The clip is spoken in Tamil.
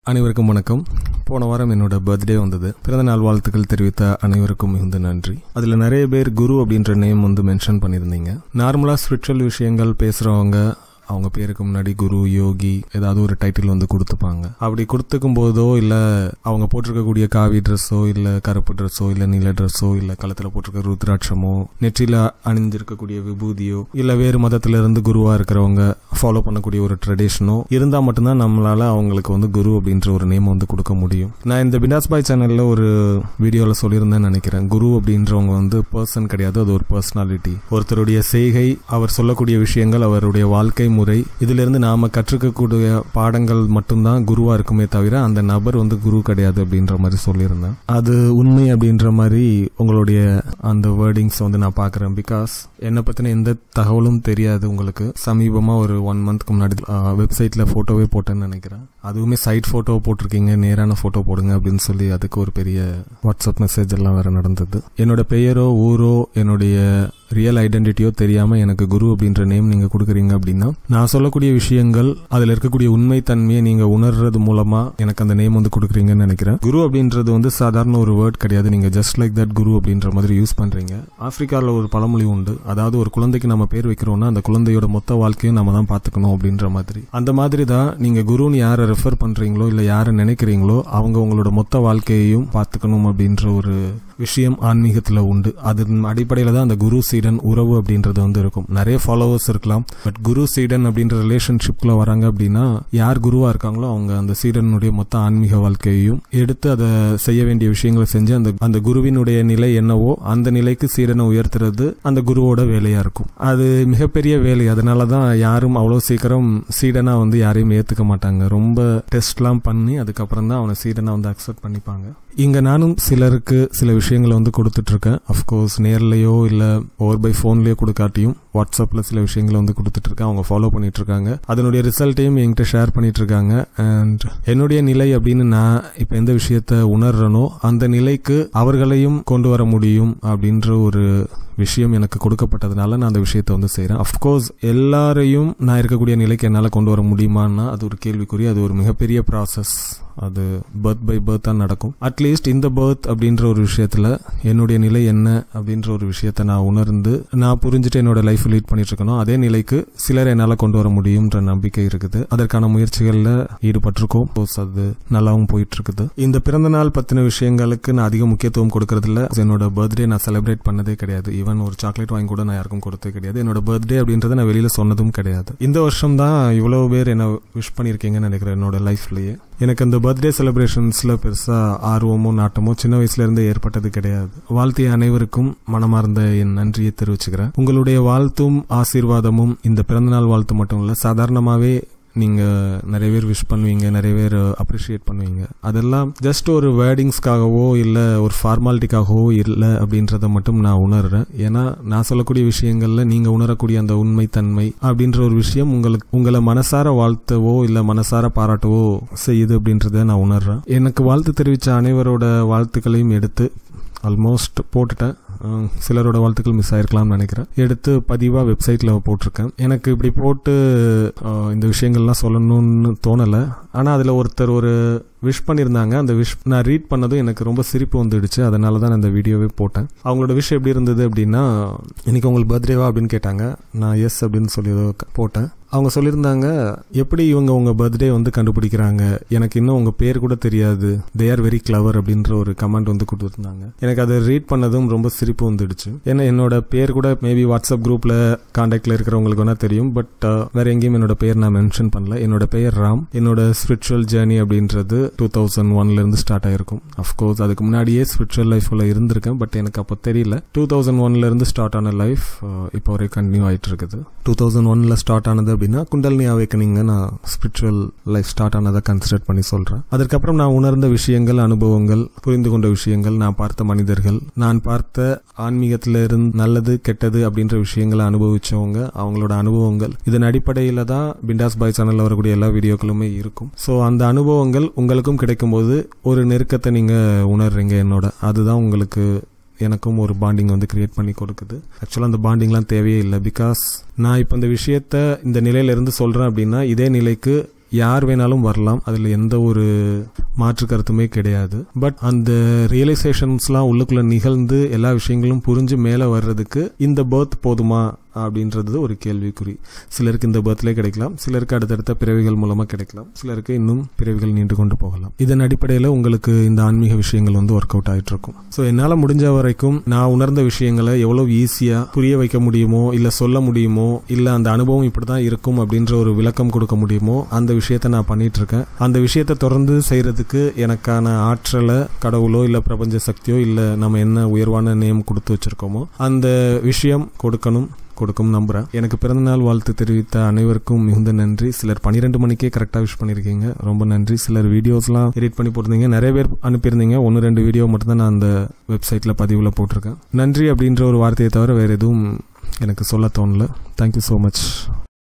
அனைவருக்கும் வணக்கம் போன வாரம் என்னோட பர்த்டே வந்தது பிறந்த நாள் வாழ்த்துக்கள் தெரிவித்த அனைவருக்கும் மிகுந்த நன்றி அதுல நிறைய பேர் குரு அப்படின்ற நேம் வந்து மென்ஷன் பண்ணியிருந்தீங்க நார்மலா ஸ்பிரிச்சுவல் விஷயங்கள் பேசுறவங்க அவங்க பேருக்கு முன்னாடி குரு யோகி ஏதாவது ஒரு டைட்டில் வந்து கொடுத்துப்பாங்க அப்படி கொடுத்துக்கும் போதோ இல்ல அவங்க போட்டிருக்கக்கூடிய காவி ட்ரெஸ்ஸோ இல்ல கருப்பு ட்ரெஸ்ஸோ இல்ல நீல ட்ரெஸ்ஸோ இல்ல கழுத்துல போட்டிருக்க ருத்ராட்சமோ நெற்றியில அணிஞ்சிருக்கக்கூடிய விபூதியோ இல்ல வேறு மதத்துல இருந்து குருவா இருக்கிறவங்க ஃபாலோ பண்ணக்கூடிய ஒரு ட்ரெடிஷனோ இருந்தா மட்டும்தான் நம்மளால அவங்களுக்கு வந்து குரு அப்படின்ற ஒரு நேம் வந்து கொடுக்க முடியும் நான் இந்த பினாஸ் பாய் சேனல்ல ஒரு வீடியோல சொல்லியிருந்தேன்னு நினைக்கிறேன் குரு அப்படின்றவங்க வந்து பர்சன் கிடையாது அது ஒரு பர்சனாலிட்டி ஒருத்தருடைய செய்கை அவர் சொல்லக்கூடிய விஷயங்கள் அவருடைய வாழ்க்கை முறை இதிலிருந்து நாம கற்றுக்கக்கூடிய பாடங்கள் மட்டும்தான் குருவா இருக்குமே தவிர அந்த நபர் வந்து குரு கிடையாது அப்படின்ற மாதிரி சொல்லியிருந்தேன் அது உண்மை அப்படின்ற மாதிரி உங்களுடைய அந்த வேர்டிங்ஸ் வந்து நான் பார்க்கறேன் பிகாஸ் என்னை பத்தின எந்த தகவலும் தெரியாது உங்களுக்கு சமீபமா ஒரு ஒன் மந்த்க்கு முன்னாடி வெப்சைட்ல போட்டோவே போட்டேன்னு நினைக்கிறேன் அதுவுமே சைட் போட்டோ போட்டிருக்கீங்க நேரான போட்டோ போடுங்க அப்படின்னு சொல்லி அதுக்கு ஒரு பெரிய வாட்ஸ்அப் மெசேஜ் எல்லாம் வேற நடந்தது என்னோட பெயரோ ஊரோ என்னுடைய ரியல் ஐடென்டிட்டியோ தெரியாம எனக்கு குரு அப்படின்ற நேம் நீங்க கொடுக்குறீங்க அப்படின்னா நான் சொல்லக்கூடிய விஷயங்கள் அதுல இருக்கக்கூடிய உண்மை தன்மையை நீங்க உணர்றது மூலமா எனக்கு அந்த நேம் வந்து கொடுக்குறீங்கன்னு நினைக்கிறேன் குரு அப்படின்றது வந்து சாதாரண ஒரு வேர்ட் கிடையாது நீங்க ஜஸ்ட் லைக் தட் குரு அப்படின்ற மாதிரி யூஸ் பண்றீங்க ஆப்பிரிக்காவில் ஒரு பழமொழி உண்டு அதாவது ஒரு குழந்தைக்கு நம்ம பேர் வைக்கிறோம்னா அந்த குழந்தையோட மொத்த வாழ்க்கையும் நம்ம தான் பாத்துக்கணும் அப்படின்ற மாதிரி அந்த மாதிரி தான் நீங்க குருன்னு யாரை ரெஃபர் பண்றீங்களோ இல்ல யாரை நினைக்கிறீங்களோ அவங்க உங்களோட மொத்த வாழ்க்கையையும் பாத்துக்கணும் அப்படின்ற ஒரு விஷயம் ஆன்மீகத்துல உண்டு அதன் அடிப்படையில தான் அந்த குரு சீடன் உறவு அப்படின்றது வந்து இருக்கும் நிறைய ஃபாலோவர்ஸ் இருக்கலாம் பட் குரு சீடன் அப்படின்ற ரிலேஷன்ஷிப்ல வராங்க அப்படின்னா யார் குருவா இருக்காங்களோ அவங்க அந்த சீடனுடைய மொத்த ஆன்மீக வாழ்க்கையையும் எடுத்து அதை செய்ய வேண்டிய விஷயங்களை செஞ்சு அந்த அந்த குருவினுடைய நிலை என்னவோ அந்த நிலைக்கு சீடனை உயர்த்துறது அந்த குருவோட வேலையா இருக்கும் அது மிகப்பெரிய வேலை அதனாலதான் யாரும் அவ்வளவு சீக்கிரம் சீடனா வந்து யாரையும் ஏத்துக்க மாட்டாங்க ரொம்ப டெஸ்ட்லாம் பண்ணி அதுக்கப்புறம் தான் அவனை சீடனா வந்து அக்செப்ட் பண்ணிப்பாங்க இங்க நானும் சிலருக்கு சில விஷயங்களை வந்து கொடுத்துட்டு இருக்கேன் அஃப்கோர்ஸ் நேர்லயோ இல்ல ஓவர் பை போன்லயோ கொடுக்காட்டியும் வாட்ஸ்அப்ல சில விஷயங்களை வந்து கொடுத்துட்டு இருக்கேன் அவங்க ஃபாலோ பண்ணிட்டு இருக்காங்க அதனுடைய ரிசல்ட்டையும் என்கிட்ட ஷேர் பண்ணிட்டு இருக்காங்க அண்ட் என்னுடைய நிலை அப்படின்னு நான் இப்ப எந்த விஷயத்த உணர்றனோ அந்த நிலைக்கு அவர்களையும் கொண்டு வர முடியும் அப்படின்ற ஒரு விஷயம் எனக்கு கொடுக்கப்பட்டதுனால நான் அந்த விஷயத்தை வந்து செய்யறேன் அஃப்கோர்ஸ் எல்லாரையும் நான் இருக்கக்கூடிய நிலைக்கு என்னால கொண்டு வர முடியுமான்னா அது ஒரு கேள்விக்குறி அது ஒரு மிகப்பெரிய ப்ராசஸ் அது பர்த் பை பர்த் தான் நடக்கும் அட்லீஸ்ட் இந்த பர்த் அப்படின்ற ஒரு விஷயத்துல என்னுடைய நிலை என்ன அப்படின்ற ஒரு விஷயத்த நான் உணர்ந்து நான் புரிஞ்சுட்டு என்னோட லைஃப் லீட் பண்ணிட்டு இருக்கணும் அதே நிலைக்கு சிலரை என்னால கொண்டு வர முடியும்ன்ற நம்பிக்கை இருக்குது அதற்கான முயற்சிகள்ல ஈடுபட்டிருக்கோம் அது நல்லாவும் போயிட்டு இருக்குது இந்த பிறந்த நாள் பத்தின விஷயங்களுக்கு நான் அதிக முக்கியத்துவம் கொடுக்கறது இல்ல என்னோட பர்த்டே நான் செலிப்ரேட் பண்ணதே கிடையாது ஈவன் ஒரு சாக்லேட் வாங்கி கூட நான் யாருக்கும் கொடுத்தது கிடையாது என்னோட பர்த்டே அப்படின்றத நான் வெளியில சொன்னதும் கிடையாது இந்த வருஷம் தான் இவ்வளவு பேர் என்ன விஷ் பண்ணிருக்கீங்கன்னு நினைக்கிறேன் என்னோட லைஃப்லயே எனக்கு அந்த பர்த்டே செலிப்ரேஷன்ஸ்ல பெருசா ஆர்வமோ நாட்டமோ சின்ன வயசுல இருந்து ஏற்பட்டது கிடையாது வாழ்த்திய அனைவருக்கும் மனமார்ந்த என் நன்றியை தெரிவிச்சுக்கிறேன் உங்களுடைய வாழ்த்தும் ஆசீர்வாதமும் இந்த பிறந்தநாள் வாழ்த்து மட்டும் இல்ல சாதாரணமாவே நீங்க நிறைய பேர் விஷ் பண்ணுவீங்க நிறைய பேர் அப்ரிஷியேட் பண்ணுவீங்க அதெல்லாம் ஜஸ்ட் ஒரு வேர்டிங்ஸ்க்காகவோ இல்ல ஒரு ஃபார்மாலிட்டிக்காகவோ இல்ல அப்படின்றத மட்டும் நான் உணர்றேன் ஏன்னா நான் சொல்லக்கூடிய விஷயங்கள்ல நீங்க உணரக்கூடிய அந்த உண்மை தன்மை அப்படின்ற ஒரு விஷயம் உங்களுக்கு உங்களை மனசார வாழ்த்தவோ இல்ல மனசார பாராட்டவோ செய்யுது அப்படின்றத நான் உணர்றேன் எனக்கு வாழ்த்து தெரிவிச்ச அனைவரோட வாழ்த்துக்களையும் எடுத்து ஆல்மோஸ்ட் போட்டுட்டேன் சிலரோட வாழ்த்துக்கள் மிஸ் ஆயிருக்கலாம்னு நினைக்கிறேன் எடுத்து பதிவாக வெப்சைட்டில் போட்டிருக்கேன் எனக்கு இப்படி போட்டு இந்த விஷயங்கள்லாம் சொல்லணும்னு தோணலை ஆனால் அதில் ஒருத்தர் ஒரு விஷ் பண்ணியிருந்தாங்க அந்த விஷ் நான் ரீட் பண்ணதும் எனக்கு ரொம்ப சிரிப்பு வந்துடுச்சு அதனால தான் அந்த வீடியோவே போட்டேன் அவங்களோட விஷ் எப்படி இருந்தது அப்படின்னா இன்னைக்கு உங்களுக்கு பர்த்டேவா அப்படின்னு கேட்டாங்க நான் எஸ் அப்படின்னு சொல்லி போட்டேன் அவங்க சொல்லியிருந்தாங்க எப்படி இவங்க உங்க பர்த்டே வந்து கண்டுபிடிக்கிறாங்க எனக்கு இன்னும் உங்க பேர் கூட தெரியாது தே ஆர் வெரி கிளவர் அப்படின்ற ஒரு கமெண்ட் வந்து கொடுத்துருந்தாங்க எனக்கு அதை ரீட் பண்ணதும் ரொம்ப சிரிப்பு வந்துடுச்சு ஏன்னா என்னோட பேர் கூட மேபி வாட்ஸ்அப் குரூப்ல கான்டாக்ட்ல இருக்கிறவங்களுக்கு வேணா தெரியும் பட் வேற எங்கேயும் என்னோட பேர் நான் மென்ஷன் பண்ணல என்னோட பெயர் ராம் என்னோட ஸ்பிரிச்சுவல் ஜேர்னி அப்படின்றது டூ தௌசண்ட் ஒன்ல இருந்து ஸ்டார்ட் ஆயிருக்கும் அஃப்கோர்ஸ் அதுக்கு முன்னாடியே ஸ்பிரிச்சுவல் லைஃப்ல இருந்திருக்கேன் பட் எனக்கு அப்போ தெரியல டூ தௌசண்ட் ஒன்ல இருந்து ஸ்டார்ட் ஆன லைஃப் இப்போ வரை கண்டினியூ ஆயிட்டு இருக்குது டூ தௌசண்ட் ஒன்ல ஸ்டார்ட் ஆனது அப்படின்னா குண்டல்னி அவேக்கனிங்க நான் ஸ்பிரிச்சுவல் லைஃப் ஸ்டார்ட் ஆனதை கன்சிடர் பண்ணி சொல்றேன் அதற்கப்புறம் நான் உணர்ந்த விஷயங்கள் அனுபவங்கள் புரிந்து கொண்ட விஷயங்கள் நான் பார்த்த மனிதர்கள் நான் பார்த்த ஆன்மீகத்தில இருந்து நல்லது கெட்டது அப்படின்ற விஷயங்களை அனுபவிச்சவங்க அவங்களோட அனுபவங்கள் இதன் அடிப்படையில தான் பிண்டாஸ் பாய் சேனல்ல வரக்கூடிய எல்லா வீடியோக்களுமே இருக்கும் ஸோ அந்த அனுபவங்கள் உங்களுக்கும் கிடைக்கும் போது ஒரு நெருக்கத்தை நீங்க உணர்றீங்க என்னோட அதுதான் உங்களுக்கு எனக்கும் ஒரு பாண்டிங் வந்து கிரியேட் பண்ணி கொடுக்குது ஆக்சுவலாக அந்த பாண்டிங்லாம் தேவையே இல்லை பிகாஸ் நான் இப்போ இந்த விஷயத்த இந்த நிலையில இருந்து சொல்றேன் அப்படின்னா இதே நிலைக்கு யார் வேணாலும் வரலாம் அதில் எந்த ஒரு மாற்று கருத்துமே கிடையாது பட் அந்த ரியலைசேஷன்ஸ்லாம் உள்ளுக்குள்ள நிகழ்ந்து எல்லா விஷயங்களும் புரிஞ்சு மேலே வர்றதுக்கு இந்த பர்த் போதுமா அப்படின்றது ஒரு கேள்விக்குறி சிலருக்கு இந்த பர்த்லேயே கிடைக்கலாம் சிலருக்கு அடுத்தடுத்த பிறவிகள் மூலமாக கிடைக்கலாம் சிலருக்கு இன்னும் பிறவிகள் நீண்டு கொண்டு போகலாம் இதன் அடிப்படையில் உங்களுக்கு இந்த ஆன்மீக விஷயங்கள் வந்து ஒர்க் அவுட் ஆகிட்டு இருக்கும் ஸோ என்னால் முடிஞ்ச வரைக்கும் நான் உணர்ந்த விஷயங்களை எவ்வளோ ஈஸியாக புரிய வைக்க முடியுமோ இல்லை சொல்ல முடியுமோ இல்லை அந்த அனுபவம் இப்படி தான் இருக்கும் அப்படின்ற ஒரு விளக்கம் கொடுக்க முடியுமோ அந்த விஷயத்த நான் பண்ணிட்டு இருக்கேன் அந்த விஷயத்தை தொடர்ந்து செய்யறதுக்கு எனக்கான ஆற்றலை கடவுளோ இல்லை பிரபஞ்ச சக்தியோ இல்லை நம்ம என்ன உயர்வான நேம் கொடுத்து வச்சிருக்கோமோ அந்த விஷயம் கொடுக்கணும் கொடுக்கும் நம்புறேன் எனக்கு பிறந்தநாள் வாழ்த்து தெரிவித்த அனைவருக்கும் மிகுந்த நன்றி சிலர் பன்னிரெண்டு மணிக்கே கரெக்டாக விஷ் பண்ணியிருக்கீங்க ரொம்ப நன்றி சிலர் வீடியோஸ்லாம் எடிட் பண்ணி போட்டிருந்தீங்க நிறைய பேர் அனுப்பியிருந்தீங்க ஒன்று ரெண்டு வீடியோ மட்டும் தான் நான் அந்த வெப்சைட்டில் பதிவில் போட்டிருக்கேன் நன்றி அப்படின்ற ஒரு வார்த்தையை தவிர வேறு எதுவும் எனக்கு சொல்ல தோணல தேங்க்யூ ஸோ மச்